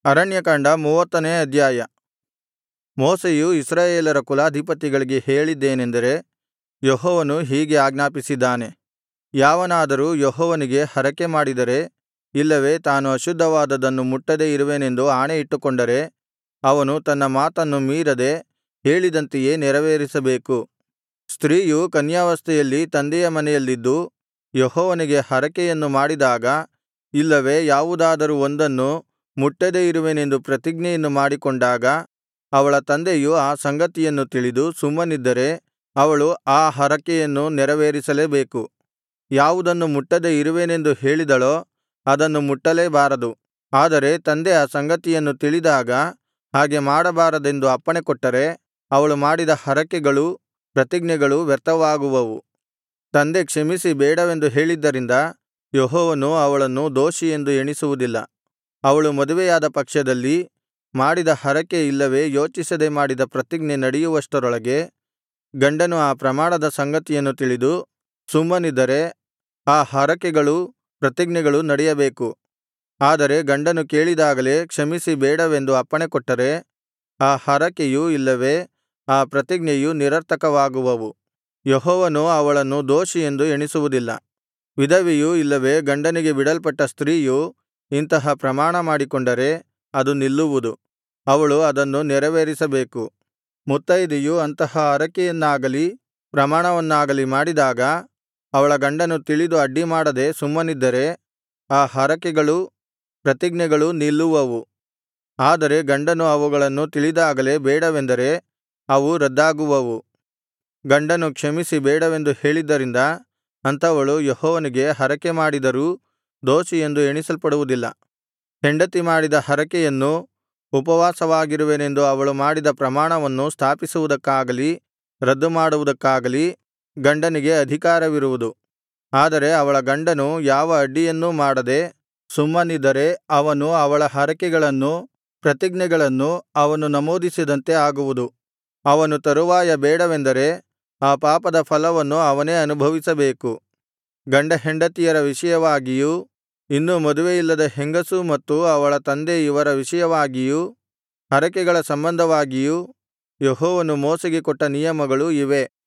ಅರಣ್ಯಕಾಂಡ ಮೂವತ್ತನೇ ಅಧ್ಯಾಯ ಮೋಶೆಯು ಇಸ್ರಾಯೇಲರ ಕುಲಾಧಿಪತಿಗಳಿಗೆ ಹೇಳಿದ್ದೇನೆಂದರೆ ಯೆಹೋವನು ಹೀಗೆ ಆಜ್ಞಾಪಿಸಿದ್ದಾನೆ ಯಾವನಾದರೂ ಯೆಹೋವನಿಗೆ ಹರಕೆಮಾಡಿದರೆ ಇಲ್ಲವೇ ತಾನು ಅಶುದ್ಧವಾದದ್ದನ್ನು ಮುಟ್ಟದೆ ಇರುವೆನೆಂದು ಆಣೆಯಿಟ್ಟುಕೊಂಡರೆ ಅವನು ತನ್ನ ಮಾತನ್ನು ಮೀರದೆ ಹೇಳಿದಂತೆಯೇ ನೆರವೇರಿಸಬೇಕು ಸ್ತ್ರೀಯು ಕನ್ಯಾವಸ್ಥೆಯಲ್ಲಿ ತಂದೆಯ ಮನೆಯಲ್ಲಿದ್ದು ಯೆಹೋವನಿಗೆ ಹರಕೆಯನ್ನು ಮಾಡಿದಾಗ ಇಲ್ಲವೇ ಯಾವುದಾದರೂ ಒಂದನ್ನು ಮುಟ್ಟದೆ ಇರುವೆನೆಂದು ಪ್ರತಿಜ್ಞೆಯನ್ನು ಮಾಡಿಕೊಂಡಾಗ ಅವಳ ತಂದೆಯು ಆ ಸಂಗತಿಯನ್ನು ತಿಳಿದು ಸುಮ್ಮನಿದ್ದರೆ ಅವಳು ಆ ಹರಕೆಯನ್ನು ನೆರವೇರಿಸಲೇಬೇಕು ಯಾವುದನ್ನು ಮುಟ್ಟದೆ ಇರುವೆನೆಂದು ಹೇಳಿದಳೋ ಅದನ್ನು ಮುಟ್ಟಲೇಬಾರದು ಆದರೆ ತಂದೆ ಆ ಸಂಗತಿಯನ್ನು ತಿಳಿದಾಗ ಹಾಗೆ ಮಾಡಬಾರದೆಂದು ಅಪ್ಪಣೆಕೊಟ್ಟರೆ ಅವಳು ಮಾಡಿದ ಹರಕೆಗಳೂ ಪ್ರತಿಜ್ಞೆಗಳೂ ವ್ಯರ್ಥವಾಗುವವು ತಂದೆ ಕ್ಷಮಿಸಿ ಬೇಡವೆಂದು ಹೇಳಿದ್ದರಿಂದ ಯೆಹೋವನು ಅವಳನ್ನು ದೋಷಿಯೆಂದು ಎಣಿಸುವುದಿಲ್ಲ ಅವಳು ಮದುವೆಯಾದ ಪಕ್ಷದಲ್ಲಿ ಮಾಡಿದ ಹರಕೆ ಇಲ್ಲವೇ ಯೋಚಿಸದೆ ಮಾಡಿದ ಪ್ರತಿಜ್ಞೆ ನಡೆಯುವಷ್ಟರೊಳಗೆ ಗಂಡನು ಆ ಪ್ರಮಾಣದ ಸಂಗತಿಯನ್ನು ತಿಳಿದು ಸುಮ್ಮನಿದ್ದರೆ ಆ ಹರಕೆಗಳೂ ಪ್ರತಿಜ್ಞೆಗಳೂ ನಡೆಯಬೇಕು ಆದರೆ ಗಂಡನು ಕೇಳಿದಾಗಲೇ ಕ್ಷಮಿಸಿ ಬೇಡವೆಂದು ಅಪ್ಪಣೆಕೊಟ್ಟರೆ ಆ ಹರಕೆಯು ಇಲ್ಲವೇ ಆ ಪ್ರತಿಜ್ಞೆಯು ನಿರರ್ಥಕವಾಗುವವು ಯೆಹೋವನು ಅವಳನ್ನು ದೋಷಿಯೆಂದು ಎಣಿಸುವುದಿಲ್ಲ ವಿಧವೆಯು ಇಲ್ಲವೇ ಗಂಡನಿಗೆ ಬಿಡಲ್ಪಟ್ಟ ಸ್ತ್ರೀಯು ಇಂತಹ ಪ್ರಮಾಣ ಮಾಡಿಕೊಂಡರೆ ಅದು ನಿಲ್ಲುವುದು ಅವಳು ಅದನ್ನು ನೆರವೇರಿಸಬೇಕು ಮುತ್ತೈದೆಯು ಅಂತಹ ಹರಕೆಯನ್ನಾಗಲಿ ಪ್ರಮಾಣವನ್ನಾಗಲಿ ಮಾಡಿದಾಗ ಅವಳ ಗಂಡನು ತಿಳಿದು ಅಡ್ಡಿಮಾಡದೆ ಸುಮ್ಮನಿದ್ದರೆ ಆ ಹರಕೆಗಳೂ ಪ್ರತಿಜ್ಞೆಗಳೂ ನಿಲ್ಲುವವು ಆದರೆ ಗಂಡನು ಅವುಗಳನ್ನು ತಿಳಿದಾಗಲೇ ಬೇಡವೆಂದರೆ ಅವು ರದ್ದಾಗುವವು ಗಂಡನು ಕ್ಷಮಿಸಿ ಬೇಡವೆಂದು ಹೇಳಿದ್ದರಿಂದ ಅಂಥವಳು ಯೆಹೋವನಿಗೆ ಹರಕೆಮಾಡಿದರೂ ದೋಷಿಯೆಂದು ಎಣಿಸಲ್ಪಡುವುದಿಲ್ಲ ಹೆಂಡತಿ ಮಾಡಿದ ಹರಕೆಯನ್ನೂ ಉಪವಾಸವಾಗಿರುವೆನೆಂದು ಅವಳು ಮಾಡಿದ ಪ್ರಮಾಣವನ್ನು ಸ್ಥಾಪಿಸುವುದಕ್ಕಾಗಲಿ ರದ್ದುಮಾಡುವುದಕ್ಕಾಗಲಿ ಗಂಡನಿಗೆ ಅಧಿಕಾರವಿರುವುದು ಆದರೆ ಅವಳ ಗಂಡನು ಯಾವ ಅಡ್ಡಿಯನ್ನೂ ಮಾಡದೆ ಸುಮ್ಮನಿದ್ದರೆ ಅವನು ಅವಳ ಹರಕೆಗಳನ್ನೂ ಪ್ರತಿಜ್ಞೆಗಳನ್ನೂ ಅವನು ನಮೂದಿಸಿದಂತೆ ಆಗುವುದು ಅವನು ತರುವಾಯ ಬೇಡವೆಂದರೆ ಆ ಪಾಪದ ಫಲವನ್ನು ಅವನೇ ಅನುಭವಿಸಬೇಕು ಗಂಡ ಹೆಂಡತಿಯರ ವಿಷಯವಾಗಿಯೂ ಇನ್ನೂ ಮದುವೆಯಿಲ್ಲದ ಹೆಂಗಸು ಮತ್ತು ಅವಳ ತಂದೆ ಇವರ ವಿಷಯವಾಗಿಯೂ ಹರಕೆಗಳ ಸಂಬಂಧವಾಗಿಯೂ ಯೆಹೋವನು ಮೋಶೆಗೆ ಕೊಟ್ಟ ನಿಯಮಗಳು ಇವೇ